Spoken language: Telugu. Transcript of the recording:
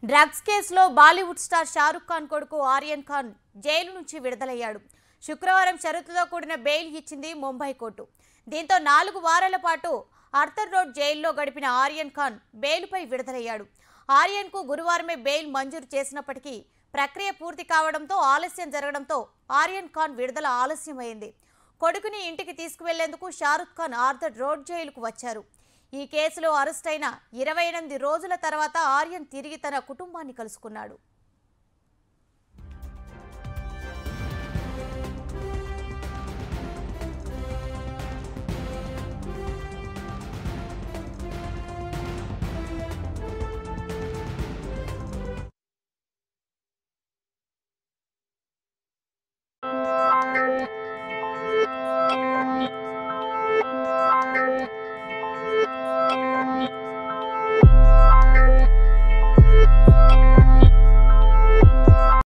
డ్రగ్స్ కేసులో బాలీవుడ్ స్టార్ షారుఖ్ ఖాన్ కొడుకు ఆర్యన్ ఖాన్ జైలు నుంచి విడుదలయ్యాడు శుక్రవారం షరతుతో కూడిన బెయిల్ ఇచ్చింది ముంబై కోర్టు దీంతో నాలుగు వారాల పాటు అర్థర్ రోడ్ జైల్లో గడిపిన ఆర్యన్ ఖాన్ బెయిల్పై విడుదలయ్యాడు ఆర్యన్కు గురువారమే బెయిల్ మంజూరు చేసినప్పటికీ ప్రక్రియ పూర్తి కావడంతో ఆలస్యం జరగడంతో ఆర్యన్ ఖాన్ విడుదల ఆలస్యమైంది కొడుకుని ఇంటికి తీసుకువెళ్లేందుకు షారుఖ్ ఖాన్ ఆర్థర్ రోడ్ జైలుకు వచ్చారు ఈ కేసులో అరెస్ట్ అయిన ఇరవై ఎనిమిది రోజుల తర్వాత ఆర్యన్ తిరిగి తన కుటుంబాన్ని కలుసుకున్నాడు